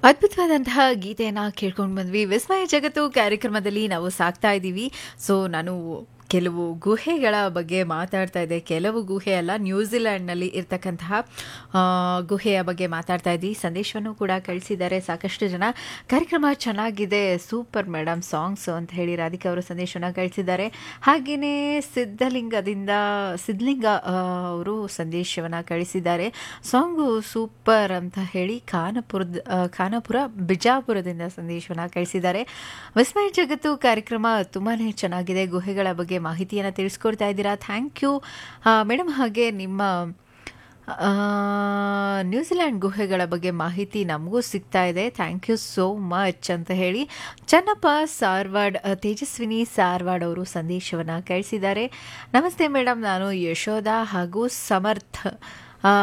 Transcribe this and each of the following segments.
ಅದ್ಭುತವಾದಂತಹ ಗೀತೆಯನ್ನು ಕೇಳ್ಕೊಂಡು ಬಂದ್ವಿ ವಿಸ್ಮಯ ಜಗತ್ತು ಕಾರ್ಯಕ್ರಮದಲ್ಲಿ ನಾವು ಸಾಕ್ತಾ ಇದ್ದೀವಿ ಸೊ ನಾನು ಕೆಲವು ಗುಹೆಗಳ ಬಗ್ಗೆ ಮಾತಾಡ್ತಾ ಇದ್ದೆ ಕೆಲವು ಗುಹೆ ಅಲ್ಲ ನ್ಯೂಜಿಲ್ಯಾಂಡ್ನಲ್ಲಿ ಇರ್ತಕ್ಕಂತಹ ಆ, ಗುಹೆಯ ಬಗ್ಗೆ ಮಾತಾಡ್ತಾ ಇದ್ವಿ ಸಂದೇಶವನ್ನು ಕೂಡ ಕಳಿಸಿದ್ದಾರೆ ಸಾಕಷ್ಟು ಜನ ಕಾರ್ಯಕ್ರಮ ಚೆನ್ನಾಗಿದೆ ಸೂಪರ್ ಮೇಡಮ್ ಸಾಂಗ್ಸ್ ಅಂತ ಹೇಳಿ ರಾಧಿಕಾ ಅವರು ಸಂದೇಶವನ್ನು ಕಳಿಸಿದ್ದಾರೆ ಹಾಗೆಯೇ ಸಿದ್ಧಲಿಂಗದಿಂದ ಸಿದ್ಧಲಿಂಗ ಆ, ಅವರು ಸಂದೇಶವನ್ನು ಕಳಿಸಿದ್ದಾರೆ ಸಾಂಗು ಸೂಪರ್ ಅಂತ ಹೇಳಿ ಖಾನಪುರದ ಆ, ಖಾನಾಪುರ ಬಿಜಾಪುರದಿಂದ ಸಂದೇಶವನ್ನು ಕಳಿಸಿದ್ದಾರೆ ವಿಸ್ಮಯ ಜಗತ್ತು ಕಾರ್ಯಕ್ರಮ ತುಂಬಾ ಚೆನ್ನಾಗಿದೆ ಗುಹೆಗಳ ಬಗ್ಗೆ ಮಾಹಿತಿಯನ್ನು ತಿಳಿಸ್ಕೊಡ್ತಾ ಇದ್ದೀರಾ ಥ್ಯಾಂಕ್ ಯು ಮೇಡಮ್ ಹಾಗೆ ನಿಮ್ಮ ಆ, ನ್ಯೂಜಿಲ್ಯಾಂಡ್ ಗುಹೆಗಳ ಬಗ್ಗೆ ಮಾಹಿತಿ ನಮಗೂ ಸಿಗ್ತಾ ಇದೆ ಥ್ಯಾಂಕ್ ಯು ಸೋ ಮಚ್ ಅಂತ ಹೇಳಿ ಚನ್ನಪ್ಪ ಸಾರ್ವಾಡ್ ಆ, ತೇಜಸ್ವಿನಿ ಸಾರ್ವಾಡ್ ಅವರು ಸಂದೇಶವನ್ನು ಕಳಿಸಿದ್ದಾರೆ ನಮಸ್ತೆ ಮೇಡಮ್ ನಾನು ಯಶೋಧ ಹಾಗೂ ಸಮರ್ಥ್ ಆ,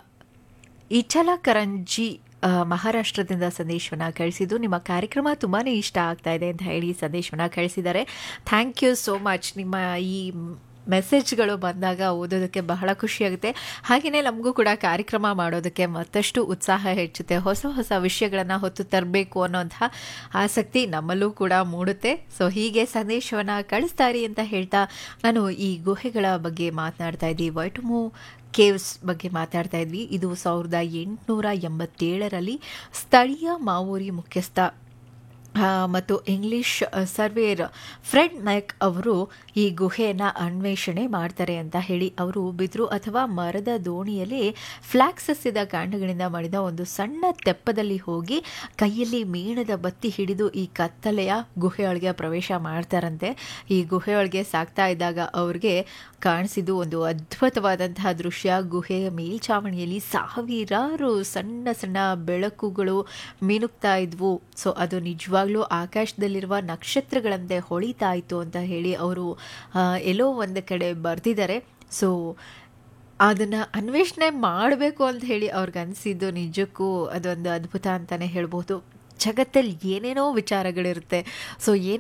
ಇಚಲಕರಂಜಿ ಆ, ಮಹಾರಾಷ್ಟ್ರದಿಂದ ಸಂದೇಶವನ್ನು ಕಳಿಸಿದ್ದು ನಿಮ್ಮ ಕಾರ್ಯಕ್ರಮ ತುಂಬಾ ಇಷ್ಟ ಆಗ್ತಾ ಇದೆ ಅಂತ ಹೇಳಿ ಸಂದೇಶವನ್ನು ಕಳಿಸಿದ್ದಾರೆ ಥ್ಯಾಂಕ್ ಯು ಸೋ ಮಚ್ ನಿಮ್ಮ ಈ ಮೆಸೇಜ್ಗಳು ಬಂದಾಗ ಓದೋದಕ್ಕೆ ಬಹಳ ಖುಷಿಯಾಗುತ್ತೆ ಹಾಗೆಯೇ ನಮಗೂ ಕೂಡ ಕಾರ್ಯಕ್ರಮ ಮಾಡೋದಕ್ಕೆ ಮತ್ತಷ್ಟು ಉತ್ಸಾಹ ಹೆಚ್ಚುತ್ತೆ ಹೊಸ ಹೊಸ ವಿಷಯಗಳನ್ನು ಹೊತ್ತು ತರಬೇಕು ಅನ್ನೋಂಥ ಆಸಕ್ತಿ ನಮ್ಮಲ್ಲೂ ಕೂಡ ಮೂಡುತ್ತೆ ಸೊ ಹೀಗೆ ಸಂದೇಶವನ್ನು ಕಳಿಸ್ತಾ ಇರಿ ಅಂತ ಹೇಳ್ತಾ ನಾನು ಈ ಗುಹೆಗಳ ಬಗ್ಗೆ ಮಾತನಾಡ್ತಾ ಇದ್ದೀವಿ ವೈಟಮು ಕೇವ್ಸ್ ಬಗ್ಗೆ ಮಾತಾಡ್ತಾ ಇದ್ವಿ ಇದು ಸಾವಿರದ ಎಂಟುನೂರ ಎಂಬತ್ತೇಳರಲ್ಲಿ ಸ್ಥಳೀಯ ಮಾವೋರಿ ಮುಖ್ಯಸ್ಥ ಆ, ಮತ್ತು ಇಂಗ್ಲಿಷ್ ಸರ್ವೇರ್ ಫ್ರೆಡ್ ಮ್ಯಾಕ್ ಅವರು ಈ ಗುಹೆಯನ್ನು ಅನ್ವೇಷಣೆ ಮಾಡ್ತಾರೆ ಅಂತ ಹೇಳಿ ಅವರು ಬಿದಿರು ಅಥವಾ ಮರದ ದೋಣಿಯಲ್ಲಿ ಫ್ಲಾಕ್ಸ್ ಸಸ್ಯದ ಕಾಂಡಗಳಿಂದ ಮಾಡಿದ ಒಂದು ಸಣ್ಣ ತೆಪ್ಪದಲ್ಲಿ ಹೋಗಿ ಕೈಯಲ್ಲಿ ಮೇಣದ ಬತ್ತಿ ಹಿಡಿದು ಈ ಕತ್ತಲೆಯ ಗುಹೆಯೊಳಗೆ ಪ್ರವೇಶ ಮಾಡ್ತಾರಂತೆ ಈ ಗುಹೆಯೊಳಗೆ ಸಾಕ್ತಾ ಇದ್ದಾಗ ಅವ್ರಿಗೆ ಕಾಣಿಸಿದ್ದು ಒಂದು ಅದ್ಭುತವಾದಂತಹ ದೃಶ್ಯ ಗುಹೆಯ ಮೇಲ್ಛಾವಣಿಯಲ್ಲಿ ಸಾವಿರಾರು ಸಣ್ಣ ಸಣ್ಣ ಬೆಳಕುಗಳು ಮಿನುಗ್ತಾ ಇದ್ವು ಸೊ ಅದು ನಿಜವಾಗ್ಲೂ ಆಕಾಶದಲ್ಲಿರುವ ನಕ್ಷತ್ರಗಳಂತೆ ಹೊಳಿತಾ ಇತ್ತು ಅಂತ ಹೇಳಿ ಅವರು ಆ, ಎಲ್ಲೋ ಒಂದು ಕಡೆ ಬರೆದಿದ್ದಾರೆ ಸೊ ಅದನ್ನು ಅನ್ವೇಷಣೆ ಮಾಡಬೇಕು ಅಂತ ಹೇಳಿ ಅವ್ರಿಗೆ ಅನಿಸಿದ್ದು ನಿಜಕ್ಕೂ ಅದೊಂದು ಅದ್ಭುತ ಅಂತಲೇ ಹೇಳ್ಬೋದು ಜಗತ್ತಲ್ಲಿ ಏನೇನೋ ವಿಚಾರಗಳಿರುತ್ತೆ ಸೊ